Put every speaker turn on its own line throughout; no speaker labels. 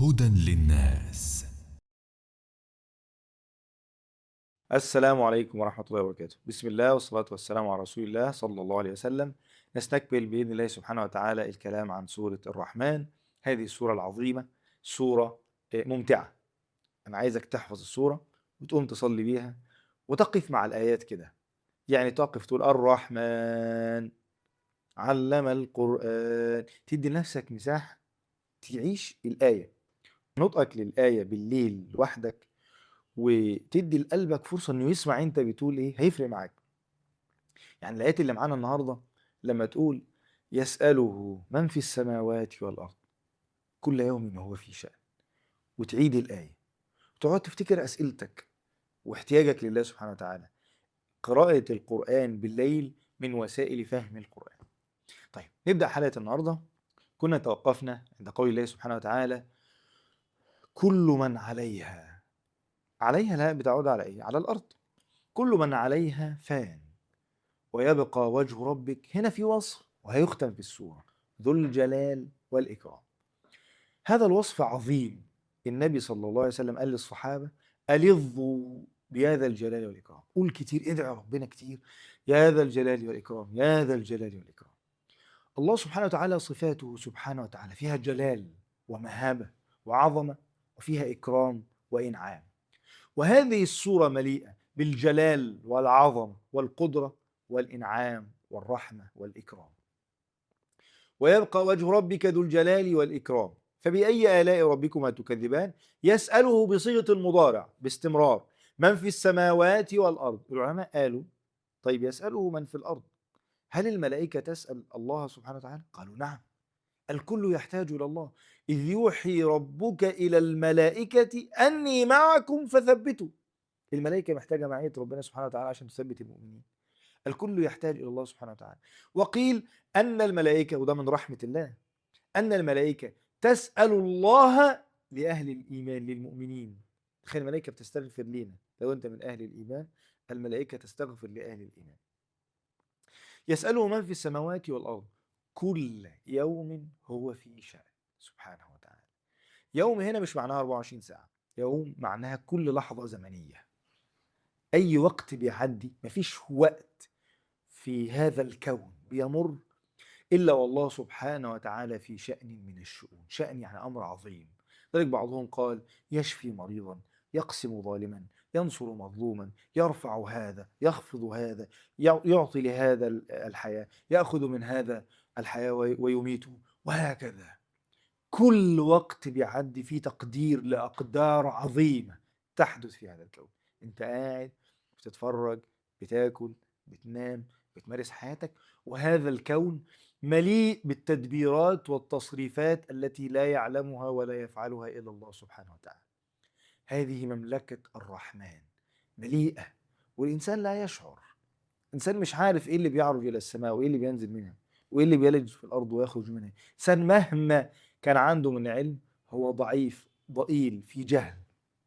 هدى للناس
السلام عليكم ورحمة الله وبركاته بسم الله والصلاة والسلام على رسول الله صلى الله عليه وسلم نستكمل بإذن الله سبحانه وتعالى الكلام عن سورة الرحمن هذه السورة العظيمة سورة آه، ممتعة أنا عايزك تحفظ السورة وتقوم تصلي بيها وتقف مع الآيات كده يعني تقف تقول الرحمن علم القرآن تدي لنفسك مساحة تعيش الآية نطقك للآية بالليل لوحدك وتدي لقلبك فرصة إنه يسمع أنت بتقول إيه هيفرق معاك يعني الآيات اللي معانا النهاردة لما تقول يسأله من في السماوات والأرض كل يوم هو في شأن وتعيد الآية وتقعد تفتكر أسئلتك واحتياجك لله سبحانه وتعالى قراءة القرآن بالليل من وسائل فهم القرآن طيب نبدأ حلقة النهاردة كنا توقفنا عند قول الله سبحانه وتعالى كل من عليها عليها لا بتعود على ايه على الارض كل من عليها فان ويبقى وجه ربك هنا في وصف وهيختم في السوره ذو الجلال والاكرام هذا الوصف عظيم النبي صلى الله عليه وسلم قال للصحابه الظوا بهذا الجلال والاكرام قول كتير ادعي ربنا كتير يا ذا الجلال والاكرام يا ذا الجلال والاكرام الله سبحانه وتعالى صفاته سبحانه وتعالى فيها جلال ومهابه وعظمه وفيها اكرام وانعام وهذه السورة مليئة بالجلال والعظمة والقدرة والإنعام والرحمة والإكرام ويبقى وجه ربك ذو الجلال والإكرام فبأي آلاء ربكما تكذبان يسأله بصيغة المضارع باستمرار من في السماوات والأرض العلماء قالوا طيب يسأله من في الأرض هل الملائكة تسأل الله سبحانه وتعالى قالوا نعم الكل يحتاج إلى الله إذ يوحي ربك إلى الملائكة أني معكم فثبتوا الملائكة محتاجة معية ربنا سبحانه وتعالى عشان تثبت المؤمنين الكل يحتاج إلى الله سبحانه وتعالى وقيل أن الملائكة وده من رحمة الله أن الملائكة تسأل الله لأهل الإيمان للمؤمنين تخيل الملائكة بتستغفر لينا لو أنت من أهل الإيمان الملائكة تستغفر لأهل الإيمان يسأله من في السماوات والأرض كل يوم هو في شأن سبحانه وتعالى يوم هنا مش معناها 24 ساعة يوم معناها كل لحظة زمنية أي وقت بيعدي مفيش وقت في هذا الكون بيمر إلا والله سبحانه وتعالى في شأن من الشؤون شأن يعني أمر عظيم ذلك بعضهم قال يشفي مريضا يقسم ظالما ينصر مظلوما يرفع هذا يخفض هذا يعطي لهذا الحياة يأخذ من هذا الحياة ويميته وهكذا كل وقت بيعدي فيه تقدير لأقدار عظيمة تحدث في هذا الكون انت قاعد بتتفرج بتاكل بتنام بتمارس حياتك وهذا الكون مليء بالتدبيرات والتصريفات التي لا يعلمها ولا يفعلها الا الله سبحانه وتعالى. هذه مملكه الرحمن مليئه والانسان لا يشعر. الانسان مش عارف ايه اللي بيعرج الى السماء وايه اللي بينزل منها وايه اللي بيلج في الارض ويخرج منها. الانسان مهما كان عنده من علم هو ضعيف ضئيل في جهل.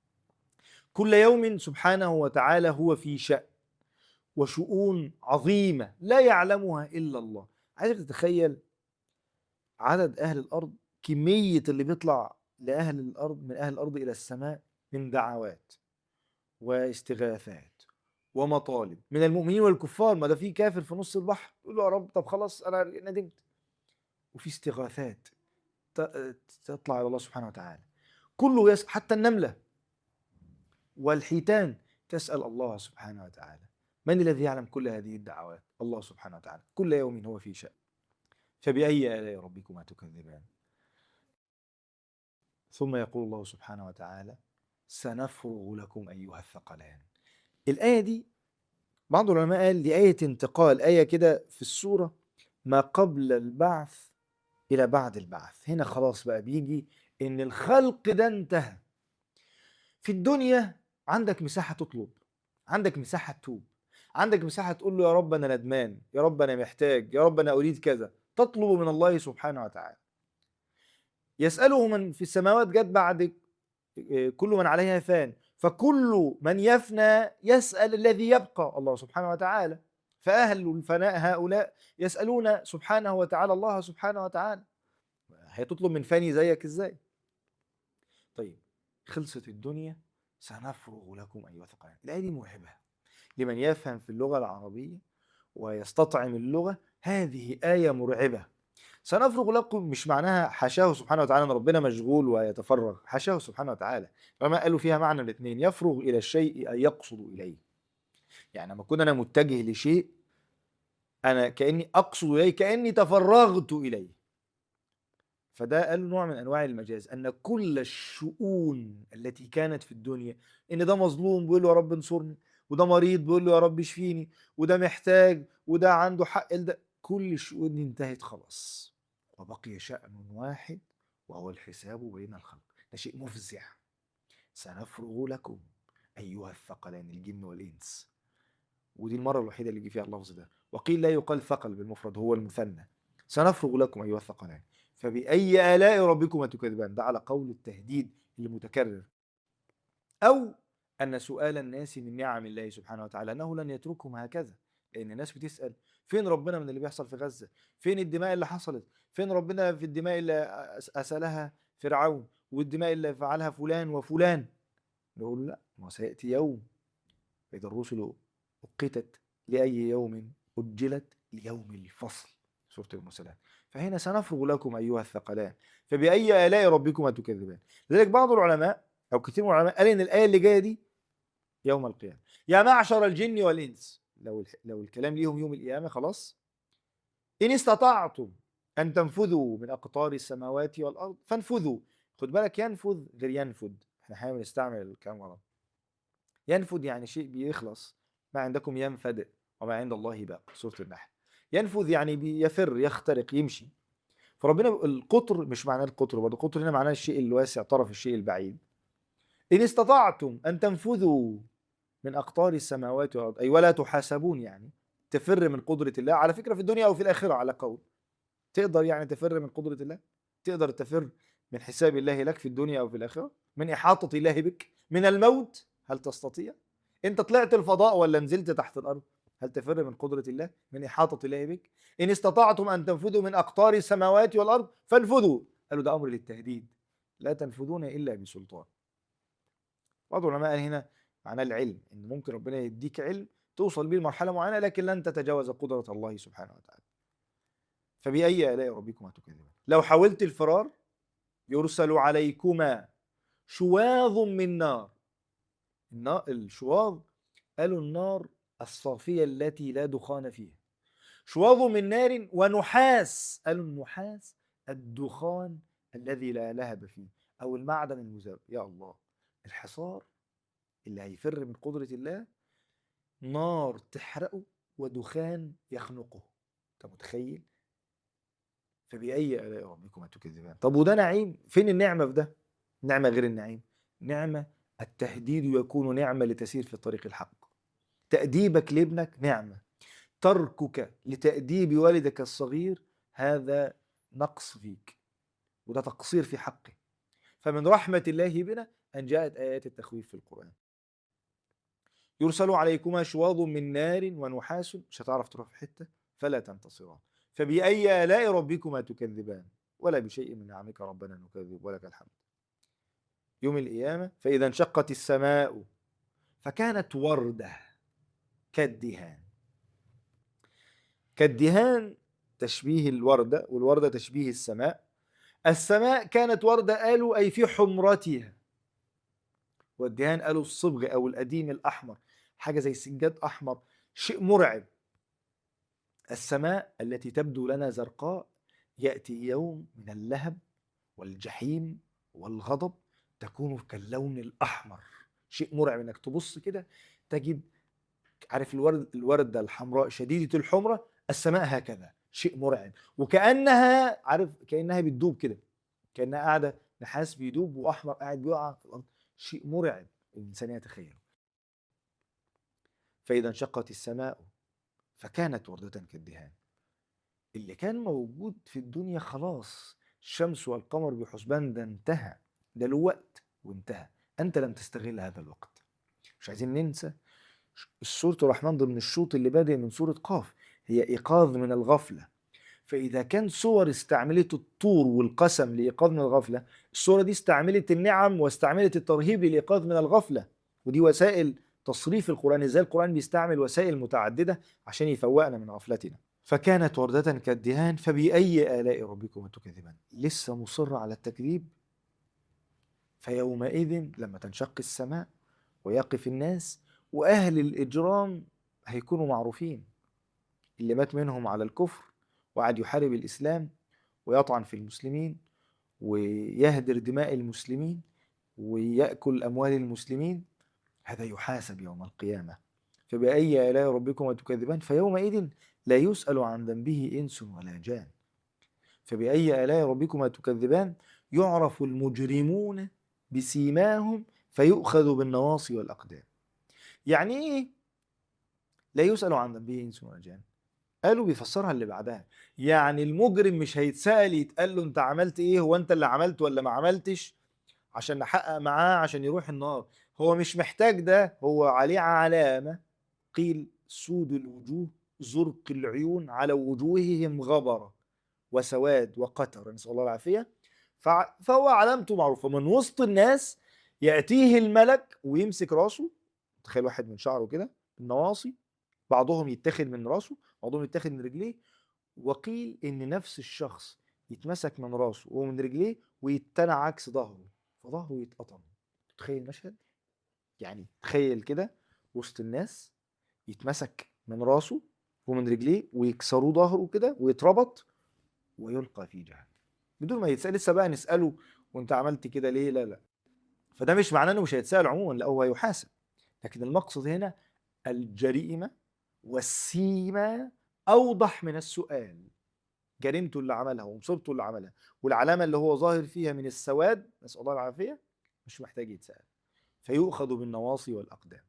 كل يوم سبحانه وتعالى هو في شأن وشؤون عظيمة لا يعلمها إلا الله عايزك تتخيل عدد أهل الأرض كمية اللي بيطلع لأهل الأرض من أهل الأرض إلى السماء من دعوات واستغاثات ومطالب من المؤمنين والكفار ما ده في كافر في نص البحر يقول له يا رب طب خلاص أنا ندمت وفي استغاثات تطلع إلى الله سبحانه وتعالى كله يسأل حتى النملة والحيتان تسأل الله سبحانه وتعالى من الذي يعلم كل هذه الدعوات الله سبحانه وتعالى كل يوم هو في شأن فبأي آلاء ربكما تكذبان ثم يقول الله سبحانه وتعالى سنفرغ لكم أيها الثقلان الآية دي بعض العلماء قال دي آية انتقال آية كده في السورة ما قبل البعث إلى بعد البعث هنا خلاص بقى بيجي إن الخلق ده انتهى في الدنيا عندك مساحة تطلب عندك مساحة تتوب عندك مساحة تقول له يا رب أنا ندمان يا رب أنا محتاج يا رب أنا أريد كذا تطلب من الله سبحانه وتعالى يسأله من في السماوات جت بعد كل من عليها فان فكل من يفنى يسأل الذي يبقى الله سبحانه وتعالى فأهل الفناء هؤلاء يسألون سبحانه وتعالى الله سبحانه وتعالى هتطلب من فاني زيك ازاي طيب خلصت الدنيا سنفرغ لكم أيها الثقلان الآية دي مرعبة لمن يفهم في اللغة العربية ويستطعم اللغة هذه آية مرعبة سنفرغ لكم مش معناها حاشاه سبحانه وتعالى ان ربنا مشغول ويتفرغ حاشاه سبحانه وتعالى فما قالوا فيها معنى الاثنين يفرغ الى الشيء اي يقصد اليه يعني لما اكون انا متجه لشيء انا كاني اقصد اليه كاني تفرغت اليه فده قالوا نوع من انواع المجاز ان كل الشؤون التي كانت في الدنيا ان ده مظلوم بيقول له يا رب انصرني وده مريض بيقول له يا رب اشفيني وده محتاج وده عنده حق ده كل الشؤون دي انتهت خلاص وبقي شأن واحد وهو الحساب بين الخلق ده شيء مفزع سنفرغ لكم أيها الثقلان الجن والإنس ودي المرة الوحيدة اللي يجي فيها اللفظ ده وقيل لا يقال ثقل بالمفرد هو المثنى سنفرغ لكم أيها الثقلان فبأي آلاء ربكما تكذبان ده على قول التهديد المتكرر أو أن سؤال الناس من نعم الله سبحانه وتعالى أنه لن يتركهم هكذا لأن الناس بتسأل فين ربنا من اللي بيحصل في غزة فين الدماء اللي حصلت فين ربنا في الدماء اللي أسألها فرعون والدماء اللي فعلها فلان وفلان نقول لا ما سيأتي يوم فإذا الرسل أقتت لأي يوم أجلت ليوم الفصل سورة المرسلات فهنا سنفرغ لكم أيها الثقلان فبأي آلاء ربكما تكذبان لذلك بعض العلماء أو كثير من العلماء قال إن الآية اللي جاية دي يوم القيامة يا معشر الجن والإنس لو لو الكلام ليهم يوم القيامة خلاص إن استطعتم أن تنفذوا من أقطار السماوات والأرض فانفذوا خد بالك ينفذ غير ينفذ احنا احيانا بنستعمل الكلام غلط ينفذ يعني شيء بيخلص ما عندكم ينفد وما عند الله باق سورة النحل ينفذ يعني بيفر يخترق يمشي فربنا القطر مش معناه القطر برضه القطر هنا معناه الشيء الواسع طرف الشيء البعيد إن استطعتم أن تنفذوا من أقطار السماوات والأرض أي ولا تحاسبون يعني تفر من قدرة الله على فكرة في الدنيا أو في الآخرة على قول تقدر يعني تفر من قدرة الله تقدر تفر من حساب الله لك في الدنيا أو في الآخرة من إحاطة الله بك من الموت هل تستطيع أنت طلعت الفضاء ولا نزلت تحت الأرض هل تفر من قدرة الله من إحاطة الله بك إن استطعتم أن تنفذوا من أقطار السماوات والأرض فانفذوا قالوا ده أمر للتهديد لا تنفذون إلا بسلطان بعض العلماء قال هنا معناه العلم ان ممكن ربنا يديك علم توصل بيه لمرحله معينه لكن لن تتجاوز قدره الله سبحانه وتعالى فبأي آلاء ربكما تكذبان لو حاولت الفرار يرسل عليكما شواظ من نار النار الشواظ قالوا النار الصافية التي لا دخان فيها شواظ من نار ونحاس قالوا النحاس الدخان الذي لا لهب فيه أو المعدن المذاب يا الله الحصار اللي هيفر من قدرة الله نار تحرقه ودخان يخنقه انت متخيل فبأي آلاء ربكما تكذبان طب وده نعيم فين النعمة في ده نعمة غير النعيم نعمة التهديد يكون نعمة لتسير في طريق الحق تأديبك لابنك نعمة تركك لتأديب والدك الصغير هذا نقص فيك وده تقصير في حقه فمن رحمة الله بنا أن جاءت آيات التخويف في القرآن يرسل عليكما شواظ من نار ونحاس مش هتعرف تروح في حتة فلا تنتصران فبأي آلاء ربكما تكذبان ولا بشيء من نعمك ربنا نكذب ولك الحمد يوم القيامة فإذا انشقت السماء فكانت وردة كالدهان كالدهان تشبيه الوردة والوردة تشبيه السماء السماء كانت وردة قالوا أي في حمرتها والدهان قالوا الصبغ أو القديم الأحمر حاجة زي سجاد أحمر شيء مرعب السماء التي تبدو لنا زرقاء يأتي يوم من اللهب والجحيم والغضب تكون كاللون الأحمر شيء مرعب انك تبص كده تجد عارف الورد الوردة الحمراء شديدة الحمرة السماء هكذا شيء مرعب وكأنها عارف كأنها بتدوب كده كأنها قاعدة نحاس بيدوب وأحمر قاعد بيقع في الأرض شيء مرعب الإنسان يتخيله فإذا انشقت السماء فكانت وردة كالدهان اللي كان موجود في الدنيا خلاص الشمس والقمر بحسبان ده انتهى ده له وقت وانتهى أنت لم تستغل هذا الوقت مش عايزين ننسى سورة الرحمن ضمن الشوط اللي بادئ من سورة قاف هي إيقاظ من الغفلة فإذا كان صور استعملت الطور والقسم لإيقاظ من الغفلة الصورة دي استعملت النعم واستعملت الترهيب للإيقاظ من الغفلة ودي وسائل تصريف القرآن ازاي القرآن بيستعمل وسائل متعددة عشان يفوقنا من غفلتنا فكانت وردة كالدهان فبأي آلاء ربكما تكذبان لسه مصر على التكذيب فيومئذ لما تنشق السماء ويقف الناس وأهل الإجرام هيكونوا معروفين اللي مات منهم على الكفر وقعد يحارب الإسلام ويطعن في المسلمين ويهدر دماء المسلمين ويأكل أموال المسلمين هذا يحاسب يوم القيامة فبأي آلاء ربكما تكذبان فيومئذ لا يسأل عن ذنبه إنس ولا جان فبأي آلاء ربكما تكذبان يعرف المجرمون بسيماهم فيؤخذ بالنواصي والأقدام يعني إيه لا يسأل عن ذنبه إنس ولا جان قالوا بيفسرها اللي بعدها يعني المجرم مش هيتسأل يتقال له انت عملت ايه هو انت اللي عملت ولا ما عملتش عشان نحقق معاه عشان يروح النار هو مش محتاج ده هو عليه علامة قيل سود الوجوه زرق العيون على وجوههم غبرة وسواد وقتر نسأل الله العافية فع- فهو علامته معروفة من وسط الناس يأتيه الملك ويمسك راسه تخيل واحد من شعره كده النواصي بعضهم يتاخد من راسه بعضهم يتاخد من رجليه وقيل ان نفس الشخص يتمسك من راسه ومن رجليه ويتنى عكس ظهره فظهره يتقطم تخيل المشهد يعني تخيل كده وسط الناس يتمسك من راسه ومن رجليه ويكسروا ظهره كده ويتربط ويلقى في جهنم بدون ما يتسال لسه بقى نساله وانت عملت كده ليه لا لا فده مش معناه انه مش هيتسال عموما لا هو هيحاسب لكن المقصد هنا الجريمه والسيمه اوضح من السؤال جريمته اللي عملها ومصيبته اللي عملها والعلامه اللي هو ظاهر فيها من السواد نسال الله العافيه مش محتاج يتسال فيؤخذ بالنواصي والاقدام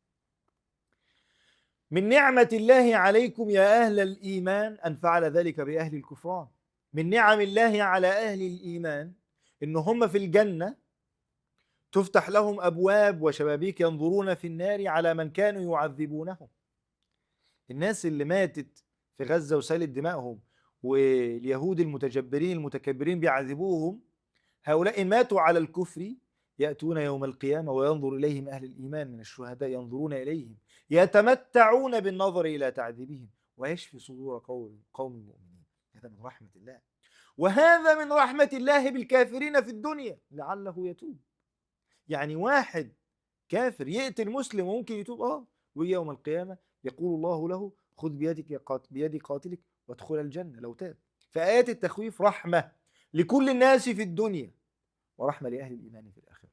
من نعمه الله عليكم يا اهل الايمان ان فعل ذلك باهل الكفران من نعم الله على اهل الايمان ان هم في الجنه تفتح لهم ابواب وشبابيك ينظرون في النار على من كانوا يعذبونهم الناس اللي ماتت في غزه وسالت دمائهم واليهود المتجبرين المتكبرين بيعذبوهم هؤلاء ماتوا على الكفر يأتون يوم القيامة وينظر إليهم أهل الإيمان من الشهداء ينظرون إليهم يتمتعون بالنظر إلى تعذيبهم ويشفي صدور قوم قوم مؤمنين هذا من رحمة الله وهذا من رحمة الله بالكافرين في الدنيا لعله يتوب يعني واحد كافر يقتل مسلم وممكن يتوب اه ويجي يوم القيامة يقول الله له خذ بيدك يا قات- بيد قاتلك وادخل الجنة لو تاب فآيات التخويف رحمة لكل الناس في الدنيا ورحمة لأهل الإيمان في الآخرة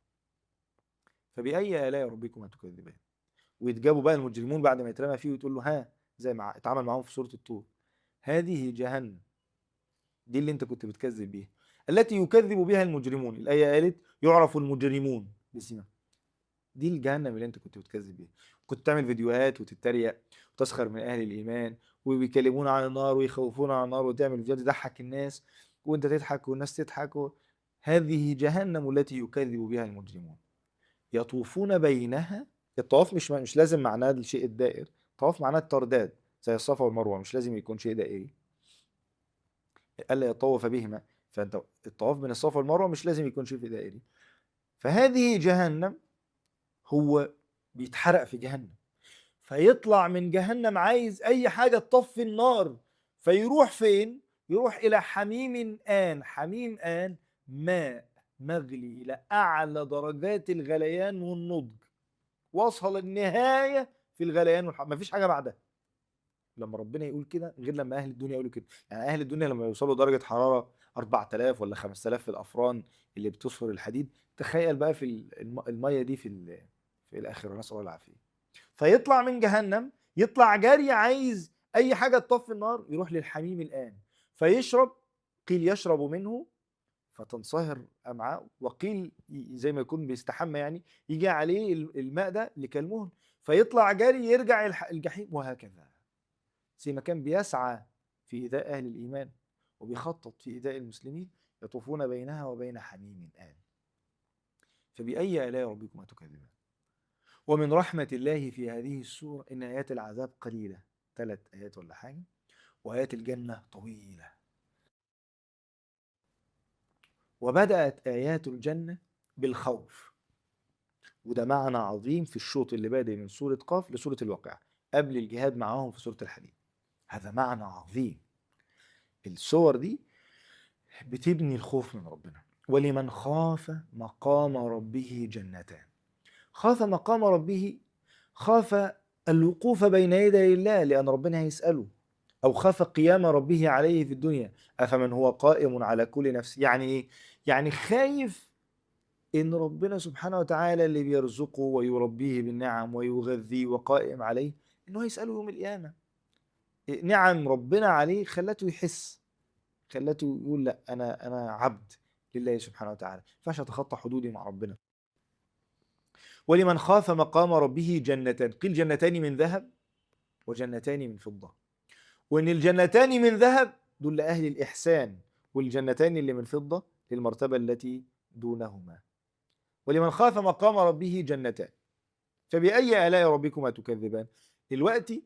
فبأي آلاء ربكما تكذبان ويتجابوا بقى المجرمون بعد ما يترمى فيه وتقول له ها زي ما اتعامل معاهم في سورة الطور هذه جهنم دي اللي انت كنت بتكذب بيها التي يكذب بها المجرمون الآية قالت يعرف المجرمون بسمة دي الجهنم اللي انت كنت بتكذب بيها كنت تعمل فيديوهات وتتريق وتسخر من أهل الإيمان وبيكلمون عن النار ويخوفون عن النار وتعمل فيديوهات تضحك الناس وانت تضحك والناس تضحك و... هذه جهنم التي يكذب بها المجرمون يطوفون بينها الطواف مش مش لازم معناه الشيء الدائر الطواف معناه الترداد زي الصفا والمروه مش لازم يكون شيء دائري الا يطوف بهما فانت الطواف بين الصفا والمروه مش لازم يكون شيء دائري فهذه جهنم هو بيتحرق في جهنم فيطلع من جهنم عايز اي حاجه تطفي النار فيروح فين يروح الى حميم آن حميم آن ماء مغلي الى اعلى درجات الغليان والنضج وصل النهايه في الغليان والحراره مفيش حاجه بعدها لما ربنا يقول كده غير لما اهل الدنيا يقولوا كده يعني اهل الدنيا لما يوصلوا درجه حراره 4000 ولا 5000 في الافران اللي بتصفر الحديد تخيل بقى في الم- الميه دي في ال- في الاخره نسال الله العافيه فيطلع من جهنم يطلع جري عايز اي حاجه تطفي النار يروح للحميم الان فيشرب قيل يشرب منه فتنصهر امعاء وقيل ي- زي ما يكون بيستحمى يعني يجي عليه ال- الماء ده لكالمهل فيطلع جري يرجع الح- الجحيم وهكذا زي ما كان بيسعى في ايذاء اهل الايمان وبيخطط في ايذاء المسلمين يطوفون بينها وبين حميم آن فبأي آلاء ربكما تكذبان ومن رحمة الله في هذه السورة إن آيات العذاب قليلة ثلاث آيات ولا حاجة وآيات الجنة طويلة وبدأت آيات الجنة بالخوف وده معنى عظيم في الشوط اللي بادئ من سورة قاف لسورة الواقعة قبل الجهاد معاهم في سورة الحديد هذا معنى عظيم الصور دي بتبني الخوف من ربنا ولمن خاف مقام ربه جنتان خاف مقام ربه خاف الوقوف بين يدي الله لأن ربنا هيسأله أو خاف قيام ربه عليه في الدنيا أفمن هو قائم على كل نفس يعني إيه؟ يعني خايف إن ربنا سبحانه وتعالى اللي بيرزقه ويربيه بالنعم ويغذيه وقائم عليه إنه هيسأله يوم القيامة نعم ربنا عليه خلته يحس خلته يقول لا أنا أنا عبد لله سبحانه وتعالى فاش أتخطى حدودي مع ربنا ولمن خاف مقام ربه جنتان قيل جنتان من ذهب وجنتان من فضة وإن الجنتان من ذهب دول لأهل الإحسان والجنتان اللي من فضة للمرتبة التي دونهما ولمن خاف مقام ربه جنتان فبأي آلاء ربكما تكذبان دلوقتي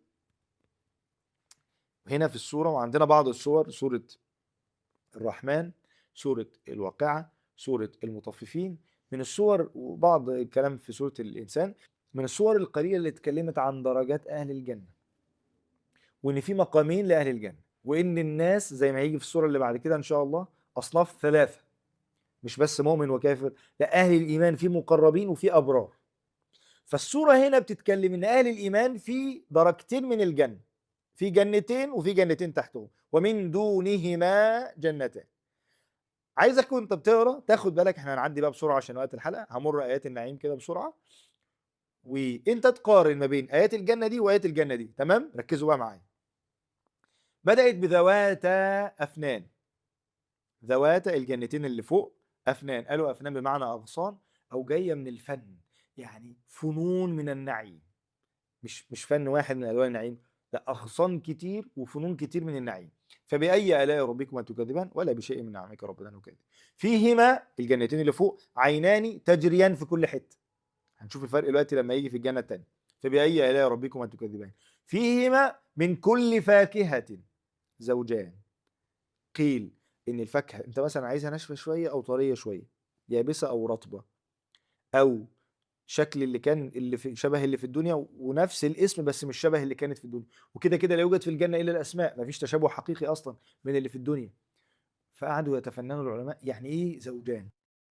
هنا في السورة وعندنا بعض السور سورة الرحمن سورة الواقعة سورة المطففين من السور وبعض الكلام في سورة الإنسان من السور القليلة اللي اتكلمت عن درجات أهل الجنة وإن في مقامين لأهل الجنة وإن الناس زي ما هيجي في السورة اللي بعد كده إن شاء الله أصناف ثلاثة مش بس مؤمن وكافر لا أهل الإيمان في مقربين وفي أبرار فالسورة هنا بتتكلم إن أهل الإيمان في درجتين من الجنة في جنتين وفي جنتين تحتهم ومن دونهما جنتان عايزك وانت بتقرا تاخد بالك احنا هنعدي بقى بسرعه عشان وقت الحلقه همر ايات النعيم كده بسرعه وانت تقارن ما بين ايات الجنه دي وايات الجنه دي تمام ركزوا بقى معايا بدات بذواتا افنان ذواتا الجنتين اللي فوق افنان قالوا افنان بمعنى اغصان او جايه من الفن يعني فنون من النعيم مش مش فن واحد من الوان النعيم لا اغصان كتير وفنون كتير من النعيم فبأي آلاء ربكما تكذبان ولا بشيء من نعمك ربنا نكذب فيهما الجنتين اللي فوق عينان تجريان في كل حته هنشوف الفرق دلوقتي لما يجي في الجنه الثانيه فبأي آلاء ربكما تكذبان فيهما من كل فاكهة زوجان قيل ان الفاكهه انت مثلا عايزها ناشفه شويه او طريه شويه يابسه او رطبه او شكل اللي كان اللي في شبه اللي في الدنيا ونفس الاسم بس مش شبه اللي كانت في الدنيا وكده كده لا يوجد في الجنه الا الاسماء مفيش تشابه حقيقي اصلا من اللي في الدنيا فقعدوا يتفننوا العلماء يعني ايه زوجان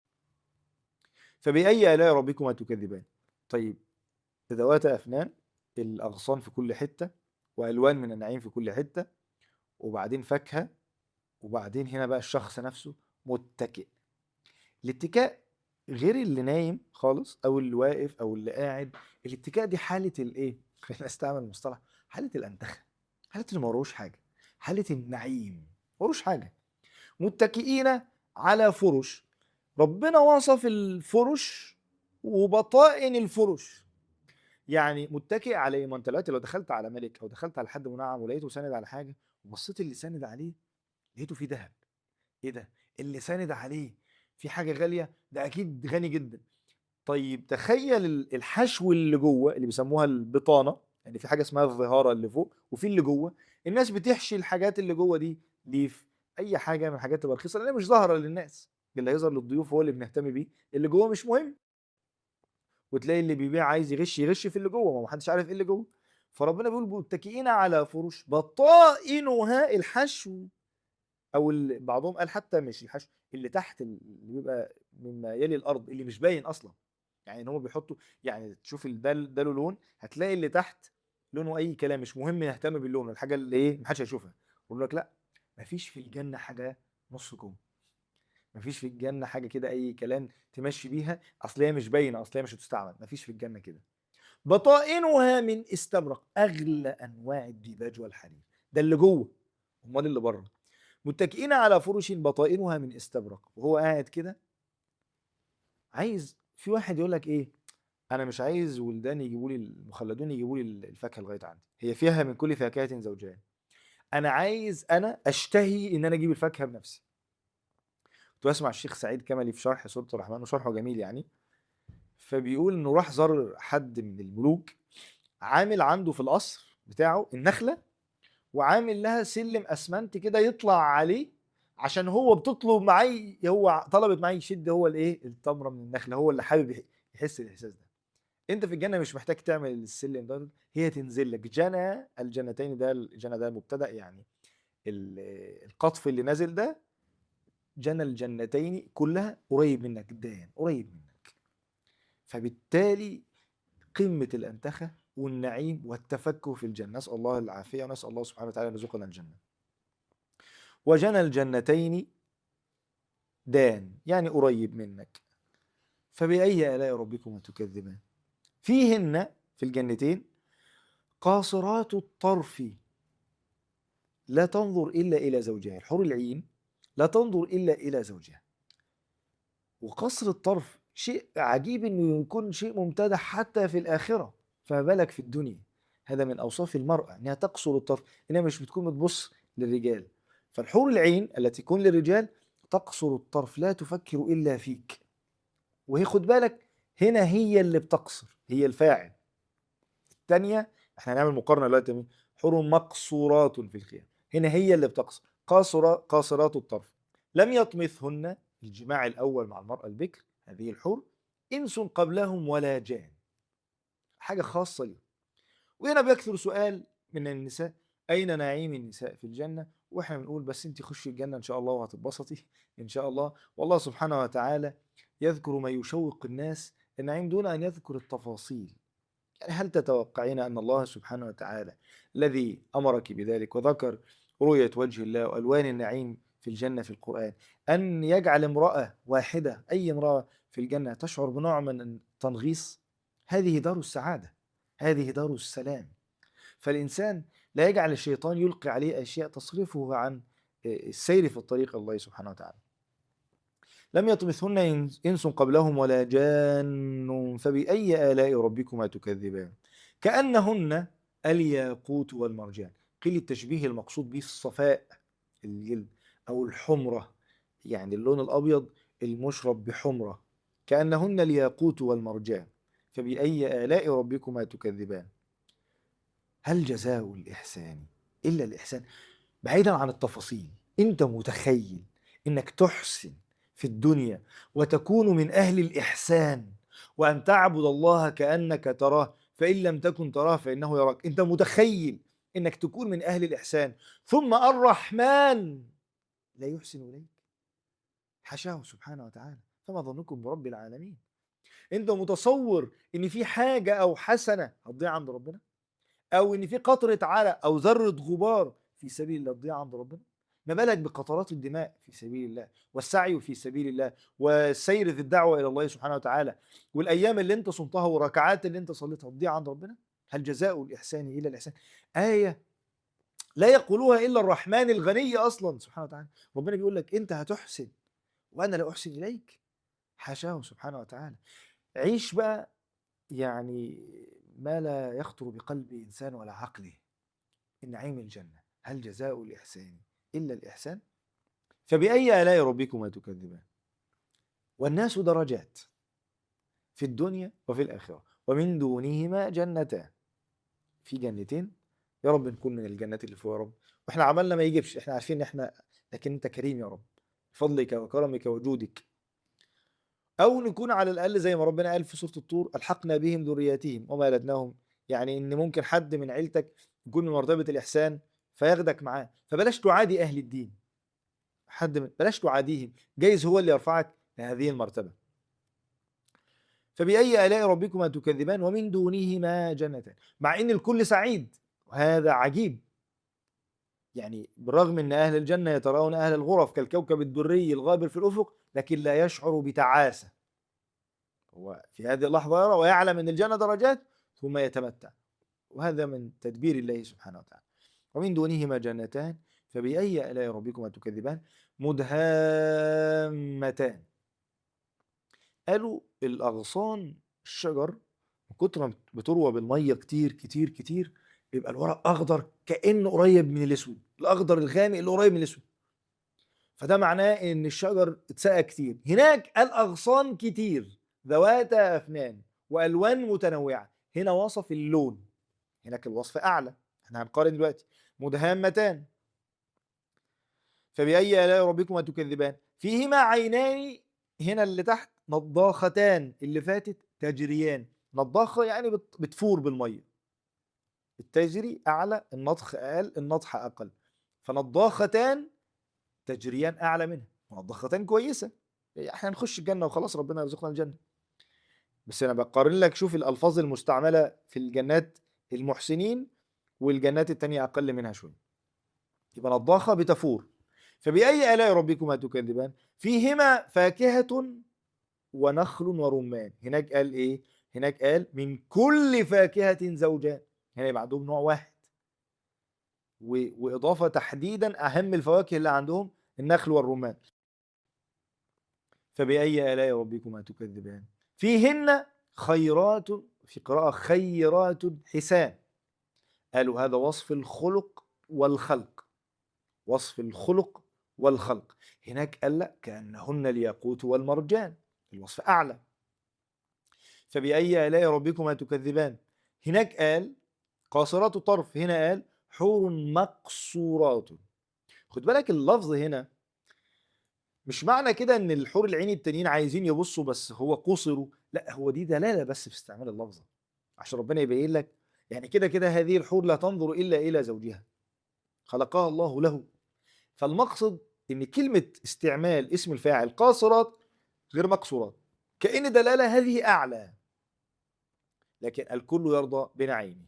فبأي آلاء ربكما تكذبان طيب ذوات أفنان الأغصان في كل حتة وألوان من النعيم في كل حتة وبعدين فاكهة وبعدين هنا بقى الشخص نفسه متكئ الاتكاء غير اللي نايم خالص او اللي واقف او اللي قاعد الاتكاء دي حاله الايه خلينا استعمل مصطلح حاله الانتخه حاله اللي ما وروش حاجه حاله النعيم ما وروش حاجه متكئين على فرش ربنا وصف الفرش وبطائن الفرش يعني متكئ عليه ما انت دلوقتي لو دخلت على ملك او دخلت على حد منعم ولقيته ساند على حاجه وبصيت اللي ساند عليه لقيته فيه ذهب ايه ده اللي ساند عليه في حاجه غاليه ده اكيد غني جدا طيب تخيل ال- الحشو اللي جوه اللي بيسموها البطانه يعني في حاجه اسمها الظهاره اللي فوق وفي اللي جوه الناس بتحشي الحاجات اللي جوه دي ليف اي حاجه من الحاجات تبقى رخيصه لانها مش ظاهره للناس اللي هيظهر للضيوف هو اللي بنهتم بيه اللي جوه مش مهم وتلاقي اللي بيبيع عايز يغش يغش في اللي جوه ما محدش عارف ايه اللي جوه فربنا بيقول متكئين على فرش بطائنها الحشو او اللي بعضهم قال حتى مش الحشو اللي تحت اللي بيبقى مما يلي الارض اللي مش باين اصلا يعني ان هم بيحطوا يعني تشوف ال- ده ده له لون هتلاقي اللي تحت لونه اي كلام مش مهم نهتم باللون الحاجه اللي ايه محدش هيشوفها يقول لك لا مفيش في الجنه حاجه نص كم مفيش في الجنه حاجه كده اي كلام تمشي بيها اصل هي مش باينه اصل هي مش هتستعمل مفيش في الجنه كده بطائنها من استبرق اغلى انواع الديباج والحرير ده اللي جوه امال اللي بره متكئين على فرش بطائنها من استبرق وهو قاعد كده عايز في واحد يقول لك ايه انا مش عايز ولدان يجيبوا لي المخلدون يجيبوا لي الفاكهه لغايه عندي هي فيها من كل فاكهه زوجان انا عايز انا اشتهي ان انا اجيب الفاكهه بنفسي كنت بسمع الشيخ سعيد كمالي في شرح سوره الرحمن وشرحه جميل يعني فبيقول انه راح زار حد من الملوك عامل عنده في القصر بتاعه النخله وعامل لها سلم اسمنت كده يطلع عليه عشان هو بتطلب معي هو طلبت معي يشد هو الايه التمره من النخله هو اللي حابب يح- يحس الاحساس ده انت في الجنه مش محتاج تعمل السلم ده هي تنزل لك جنى الجنتين ده الجنى ده مبتدا يعني ال- القطف اللي نازل ده جنى الجنتين كلها قريب منك جدا قريب منك فبالتالي قمة الأنتخة والنعيم والتفكه في الجنة نسأل الله العافية ونسأل الله سبحانه وتعالى أن يرزقنا الجنة وجنى الجنتين دان يعني قريب منك فبأي آلاء ربكما تكذبان فيهن في الجنتين قاصرات الطرف لا تنظر إلا إلى زوجها الحور العين لا تنظر إلا إلى زوجها وقصر الطرف شيء عجيب انه يكون شيء ممتدح حتى في الاخره فما بالك في الدنيا هذا من اوصاف المراه انها تقصر الطرف انها مش بتكون بتبص للرجال فالحور العين التي تكون للرجال تقصر الطرف لا تفكر الا فيك وهي خد بالك هنا هي اللي بتقصر هي الفاعل الثانيه احنا هنعمل مقارنه دلوقتي بين حور مقصورات في الخيام هنا هي اللي بتقصر قاصرة قاصرات الطرف لم يطمثهن الجماع الاول مع المراه البكر هذه الحور انس قبلهم ولا جان حاجه خاصه لهم وهنا بيكثر سؤال من النساء اين نعيم النساء في الجنه واحنا بنقول بس انت خشي الجنه ان شاء الله وهتتبسطي ان شاء الله والله سبحانه وتعالى يذكر ما يشوق الناس النعيم دون ان يذكر التفاصيل يعني هل تتوقعين ان الله سبحانه وتعالى الذي امرك بذلك وذكر رؤيه وجه الله والوان النعيم في الجنه في القران ان يجعل امراه واحده اي امراه في الجنه تشعر بنوع من التنغيص هذه دار السعاده هذه دار السلام فالانسان لا يجعل الشيطان يلقي عليه اشياء تصرفه عن السير في الطريق الله سبحانه وتعالى لم يطمثهن انس قبلهم ولا جان فباي الاء ربكما تكذبان كانهن الياقوت والمرجان قيل التشبيه المقصود به الصفاء الجلد او الحمره يعني اللون الابيض المشرب بحمره كانهن الياقوت والمرجان فباي الاء ربكما تكذبان هل جزاء الاحسان الا الاحسان بعيدا عن التفاصيل انت متخيل انك تحسن في الدنيا وتكون من اهل الاحسان وان تعبد الله كانك تراه فان لم تكن تراه فانه يراك انت متخيل انك تكون من اهل الاحسان ثم الرحمن لا يحسن اليك حاشاه سبحانه وتعالى فما ظنكم برب العالمين انت متصور ان في حاجه او حسنه هتضيع عند ربنا او ان في قطره عرق او ذره غبار في سبيل الله تضيع عند ربنا ما بالك بقطرات الدماء في سبيل الله والسعي في سبيل الله والسير في الدعوه الى الله سبحانه وتعالى والايام اللي انت صمتها والركعات اللي انت صليتها تضيع عند ربنا هل جزاء الاحسان الا الاحسان ايه لا يقولها الا الرحمن الغني اصلا سبحانه وتعالى ربنا بيقول لك انت هتحسن وانا لا احسن اليك حاشاه سبحانه وتعالى عيش بقى يعني ما لا يخطر بقلب انسان ولا عقله من نعيم الجنه هل جزاء الاحسان الا الاحسان فباي الاء ربكما تكذبان والناس درجات في الدنيا وفي الاخره ومن دونهما جنتان في جنتين يا رب نكون من الجنات اللي فوق يا رب واحنا عملنا ما يجيبش احنا عارفين ان احنا لكن انت كريم يا رب بفضلك وكرمك وجودك او نكون على الاقل زي ما ربنا قال في سوره الطور الحقنا بهم ذرياتهم وما الدناهم يعني ان ممكن حد من عيلتك يكون من مرتبه الاحسان فياخدك معاه فبلاش تعادي اهل الدين حد من بلاش تعاديهم جايز هو اللي يرفعك لهذه المرتبه فبأي آلاء ربكما تكذبان ومن دونهما جنتان مع ان الكل سعيد وهذا عجيب يعني بالرغم ان اهل الجنه يتراءون اهل الغرف كالكوكب الدري الغابر في الافق لكن لا يشعر بتعاسه هو في هذه اللحظه يرى ويعلم ان الجنه درجات ثم يتمتع وهذا من تدبير الله سبحانه وتعالى ومن دونهما جنتان فبأي آلاء ربكما تكذبان مدهامتان قالوا الأغصان الشجر من كتر ما بتروى بالمية كتير كتير كتير بيبقى الورق أخضر كأنه قريب من الأسود الأخضر الغامق اللي قريب من الأسود فده معناه إن الشجر اتسقى كتير هناك الأغصان كتير ذوات أفنان وألوان متنوعة هنا وصف اللون هناك الوصف أعلى احنا هنقارن دلوقتي مدهامتان فبأي آلاء ربكما تكذبان فيهما عينان هنا اللي تحت نضاختان اللي فاتت تجريان نضاخة يعني بت- بتفور بالمية التجري أعلى النضخ أقل النضح أقل فنضاختان تجريان أعلى منها نضاختان كويسة احنا نخش الجنة وخلاص ربنا يرزقنا الجنة بس أنا بقارن لك شوف الألفاظ المستعملة في الجنات المحسنين والجنات التانية أقل منها شوية يبقى نضاخة بتفور فبأي آلاء ربكما تكذبان فيهما فاكهة ونخل ورمان هناك قال إيه هناك قال من كل فاكهة زوجان هنا يبقى عندهم نوع واحد و... وإضافة تحديدا أهم الفواكه اللي عندهم النخل والرمان فبأي آلاء ربكما تكذبان فيهن خيرات في قراءة خيرات حسان قالوا هذا وصف الخلق والخلق وصف الخلق والخلق هناك قال لا كأنهن الياقوت والمرجان الوصف أعلى فبأي آلاء ربكما تكذبان هناك قال قاصرات الطرف هنا قال حور مقصورات خد بالك اللفظ هنا مش معنى كده ان الحور العين التانيين عايزين يبصوا بس هو قصروا لا هو دي دلاله بس في استعمال اللفظه عشان ربنا يبين لك يعني كده كده هذه الحور لا تنظر الا الى زوجها خلقها الله له فالمقصد ان كلمه استعمال اسم الفاعل قاصرات غير مقصورات كأن دلاله هذه اعلى لكن الكل يرضى بنعيمه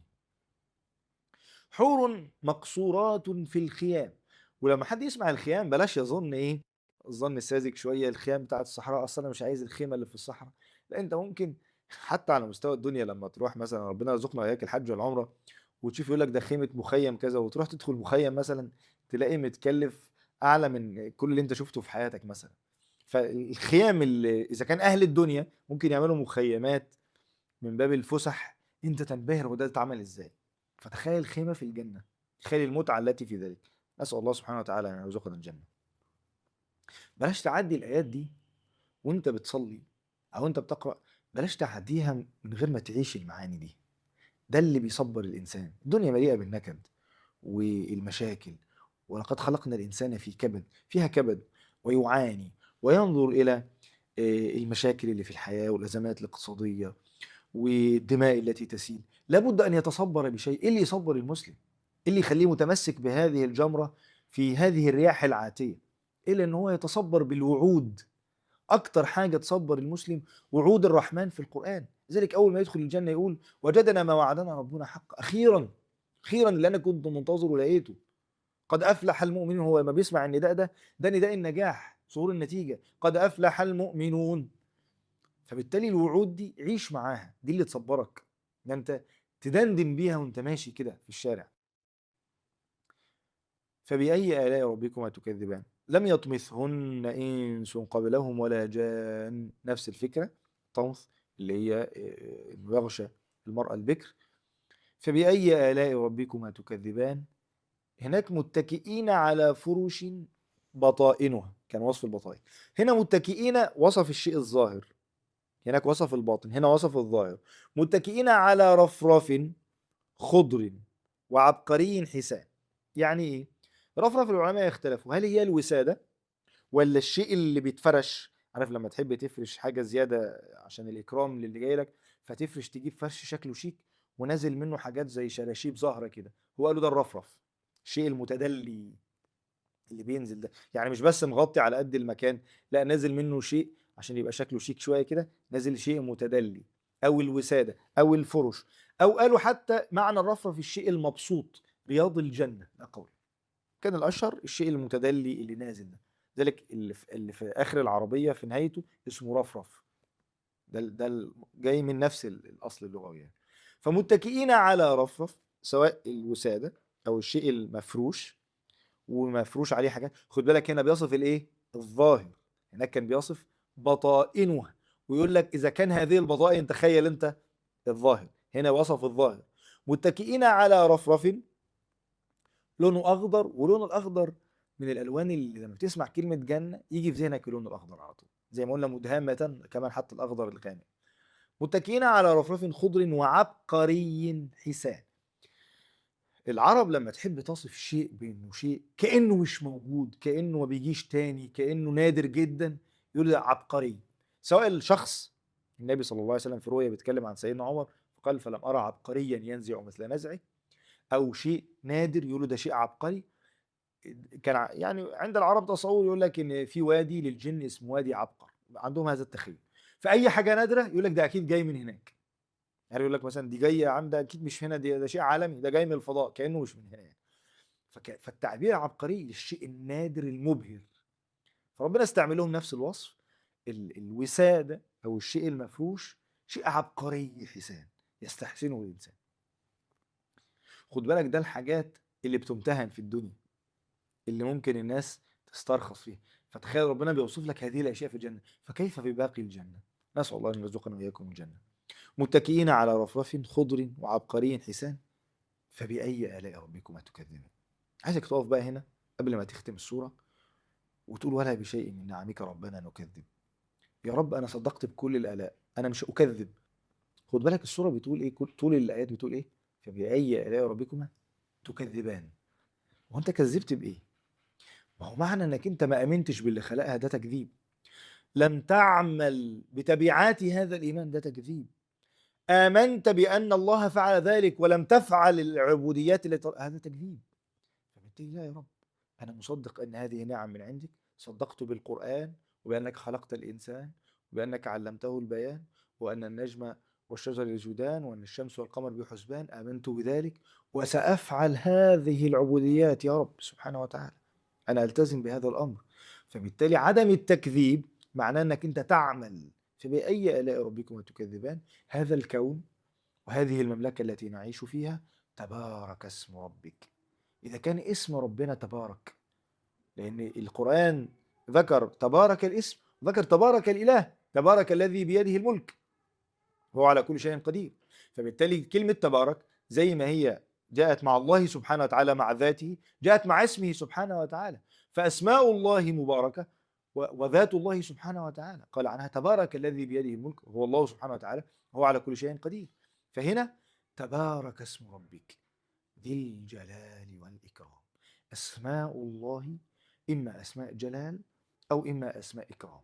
حور مقصورات في الخيام ولما حد يسمع الخيام بلاش يظن ايه الظن الساذج شويه الخيام بتاعت الصحراء اصلا انا مش عايز الخيمه اللي في الصحراء لا انت ممكن حتى على مستوى الدنيا لما تروح مثلا ربنا يرزقنا واياك الحج والعمره وتشوف يقول لك ده خيمه مخيم كذا وتروح تدخل مخيم مثلا تلاقيه متكلف اعلى من كل اللي انت شفته في حياتك مثلا فالخيام اللي اذا كان اهل الدنيا ممكن يعملوا مخيمات من باب الفسح انت تنبهر وده اتعمل ازاي فتخيل خيمه في الجنه تخيل المتعه التي في ذلك نسال الله سبحانه وتعالى ان يرزقنا الجنه بلاش تعدي الايات دي وانت بتصلي او انت بتقرا بلاش تعديها من غير ما تعيش المعاني دي ده اللي بيصبر الانسان الدنيا مليئه بالنكد والمشاكل ولقد خلقنا الانسان في كبد فيها كبد ويعاني وينظر الى آه، المشاكل اللي في الحياه والازمات الاقتصاديه والدماء التي تسيل لابد ان يتصبر بشيء ايه اللي يصبر المسلم ايه اللي يخليه متمسك بهذه الجمره في هذه الرياح العاتيه الا ان هو يتصبر بالوعود اكتر حاجه تصبر المسلم وعود الرحمن في القران لذلك اول ما يدخل الجنه يقول وجدنا ما وعدنا ربنا حق اخيرا اخيرا اللي انا كنت منتظره ولقيته قد افلح المؤمنون هو لما بيسمع النداء ده ده نداء النجاح ظهور النتيجه قد افلح المؤمنون فبالتالي الوعود دي عيش معاها دي اللي تصبرك ده انت تدندن بيها وانت ماشي كده في الشارع فبأي آلاء ربكما تكذبان لم يطمثهن إنس قبلهم ولا جان نفس الفكرة طمث اللي هي آه، إنه يغشى المرأة البكر فبأي آلاء ربكما تكذبان هناك متكئين على فرش بطائنها كان وصف البطائن هنا متكئين وصف الشيء الظاهر هناك وصف الباطن هنا وصف الظاهر متكئين على رفرف خضر وعبقري حسان يعني ايه رفرف العلماء يختلفوا هل هي الوسادة ولا الشيء اللي بيتفرش عارف لما تحب تفرش حاجة زيادة عشان الإكرام للي جاي لك فتفرش تجيب فرش شكله شيك ونازل منه حاجات زي شراشيب زهرة كده هو قالوا ده الرفرف الشيء المتدلي اللي بينزل ده يعني مش بس مغطي على قد المكان لا نازل منه شيء عشان يبقى شكله شيك شوية كده نازل شيء متدلي أو الوسادة أو الفرش أو قالوا حتى معنى الرفرف الشيء المبسوط رياض الجنة ده قول كان الاشهر الشيء المتدلي اللي نازل ده ذلك اللي في, اللي في اخر العربيه في نهايته اسمه رفرف ده ال- ده ال- جاي من نفس ال- الاصل اللغوي يعني فمتكئين على رفرف سواء الوساده او الشيء المفروش ومفروش عليه حاجات خد بالك هنا بيصف الايه الظاهر هناك كان بيصف بطائنها ويقول لك اذا كان هذه البطائن تخيل انت الظاهر هنا وصف الظاهر متكئين على رفرف لونه اخضر ولون الاخضر من الالوان اللي لما تسمع كلمه جنه يجي في ذهنك اللون الاخضر على طول زي ما قلنا مدهمه كمان حتى الاخضر الغامق متكئين على رفرف خضر وعبقري حسان العرب لما تحب تصف شيء بانه شيء كانه مش موجود كانه ما بيجيش تاني كانه نادر جدا يقول ده عبقري سواء الشخص النبي صلى الله عليه وسلم في رؤيا بيتكلم عن سيدنا عمر فقال فلم ارى عبقريا ينزع مثل نزعه او شيء نادر يقولوا ده شيء عبقري كان ع- يعني عند العرب تصور يقول لك ان في وادي للجن اسمه وادي عبقر عندهم هذا التخيل فاي حاجه نادره يقول لك ده اكيد جاي من هناك يعني يقول لك مثلا دي جايه عندها اكيد مش هنا دي ده شيء عالمي ده جاي من الفضاء كانه مش من هنا يعني فك... فالتعبير عبقري للشيء النادر المبهر فربنا استعمل لهم نفس الوصف ال... الوساده او الشيء المفروش شيء عبقري حسان يستحسنه الانسان خد بالك ده الحاجات اللي بتمتهن في الدنيا اللي ممكن الناس تسترخص فيها فتخيل ربنا بيوصف لك هذه الاشياء في الجنه فكيف بباقي الجنه نسال الله ان يرزقنا واياكم الجنه متكئين على رفرف خضر وعبقري حسان فباي الاء ربكما تكذبان عايزك تقف بقى هنا قبل ما تختم السوره وتقول ولا بشيء من نعمك ربنا نكذب يا رب انا صدقت بكل الالاء انا مش اكذب خد بالك السوره بتقول ايه كل- طول الايات بتقول ايه فباي الاء ربكما تكذبان هو انت كذبت بايه ما هو معنى انك انت ما امنتش باللي خلقها ده تكذيب لم تعمل بتبعات هذا الايمان ده تكذيب امنت بان الله فعل ذلك ولم تفعل العبوديات التي هذا تكذيب فبالتالي لا يا رب انا مصدق ان هذه نعم من عندك صدقت بالقران وبانك خلقت الانسان وبانك علمته البيان وان النجم والشجر يسجدان وان الشمس والقمر بحسبان امنت بذلك وسافعل هذه العبوديات يا رب سبحانه وتعالى انا التزم بهذا الامر فبالتالي عدم التكذيب معناه انك انت تعمل فباي الاء ربكما تكذبان هذا الكون وهذه المملكه التي نعيش فيها تبارك اسم ربك اذا كان اسم ربنا تبارك لان القران ذكر تبارك الاسم ذكر تبارك الاله تبارك الذي بيده الملك هو على كل شيء قدير فبالتالي كلمه تبارك زي ما هي جاءت مع الله سبحانه وتعالى مع ذاته جاءت مع اسمه سبحانه وتعالى فاسماء الله مباركه و- وذات الله سبحانه وتعالى قال عنها تبارك الذي بيده الملك هو الله سبحانه وتعالى هو على كل شيء قدير فهنا تبارك اسم ربك ذي الجلال والإكرام أسماء الله إما أسماء جلال أو إما أسماء إكرام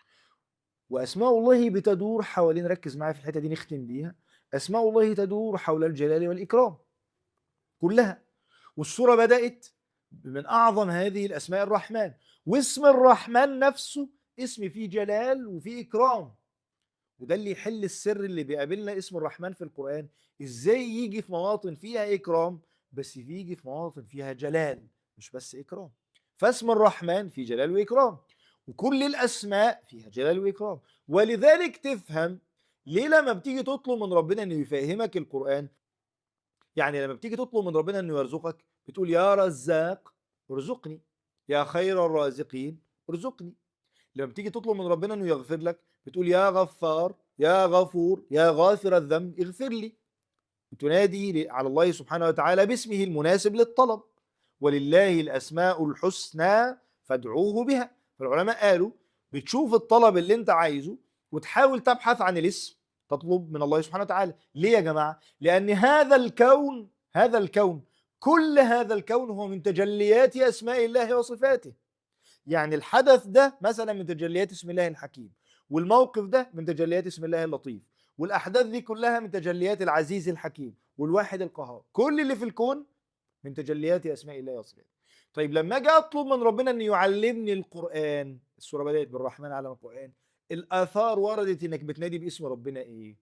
وأسماء الله بتدور حوالين ركز معايا في الحتة دي نختم بيها أسماء الله تدور حول الجلال والإكرام كلها والسورة بدأت من أعظم هذه الأسماء الرحمن واسم الرحمن نفسه اسم فيه جلال وفيه إكرام وده اللي يحل السر اللي بيقابلنا اسم الرحمن في القرآن ازاي يجي في مواطن فيها إكرام بس يجي في مواطن فيها جلال مش بس إكرام فاسم الرحمن فيه جلال وإكرام وكل الأسماء فيها جلال وإكرام ولذلك تفهم ليه لما بتيجي تطلب من ربنا انه يفهمك القرآن يعني لما بتيجي تطلب من ربنا انه يرزقك بتقول يا رزاق ارزقني يا خير الرازقين ارزقني لما بتيجي تطلب من ربنا انه يغفر لك بتقول يا غفار يا غفور يا غافر الذنب اغفر لي تنادي على الله سبحانه وتعالى باسمه المناسب للطلب ولله الاسماء الحسنى فادعوه بها فالعلماء قالوا بتشوف الطلب اللي انت عايزه وتحاول تبحث عن الاسم تطلب من الله سبحانه وتعالى ليه يا جماعه لان هذا الكون هذا الكون كل هذا الكون هو من تجليات اسماء الله وصفاته يعني الحدث ده مثلا من تجليات اسم الله الحكيم والموقف ده من تجليات اسم الله اللطيف والاحداث دي كلها من تجليات العزيز الحكيم والواحد القهار كل اللي في الكون من تجليات اسماء الله وصفاته طيب لما اجي اطلب من ربنا ان يعلمني القران السوره بدات بالرحمن علم القران الاثار وردت انك بتنادي باسم ربنا ايه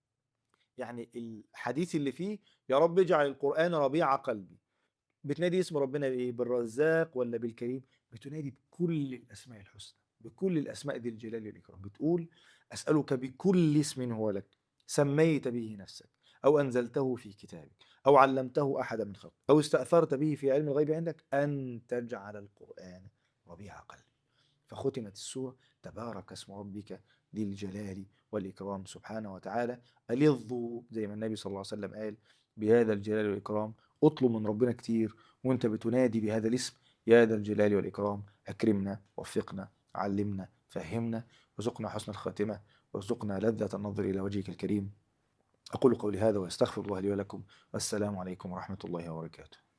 يعني الحديث اللي فيه يا رب اجعل القران ربيع قلبي بتنادي اسم ربنا بايه بالرزاق ولا بالكريم بتنادي بكل الاسماء الحسنى بكل الاسماء ذي الجلال والاكرام بتقول اسالك بكل اسم هو لك سميت به نفسك او انزلته في كتابك او علمته احدا من خلقك او استاثرت به في علم الغيب عندك ان تجعل القران ربيع قلبي فختمت السوره تبارك اسم ربك ذي الجلال والاكرام سبحانه وتعالى الظوا زي ما النبي صلى الله عليه وسلم قال بهذا الجلال والاكرام اطلب من ربنا كتير وانت بتنادي بهذا الاسم يا ذا الجلال والإكرام أكرمنا وفقنا علمنا فهمنا وارزقنا حسن الخاتمة وارزقنا لذة النظر إلى وجهك الكريم أقول قولي هذا وأستغفر الله لي ولكم والسلام عليكم ورحمة الله وبركاته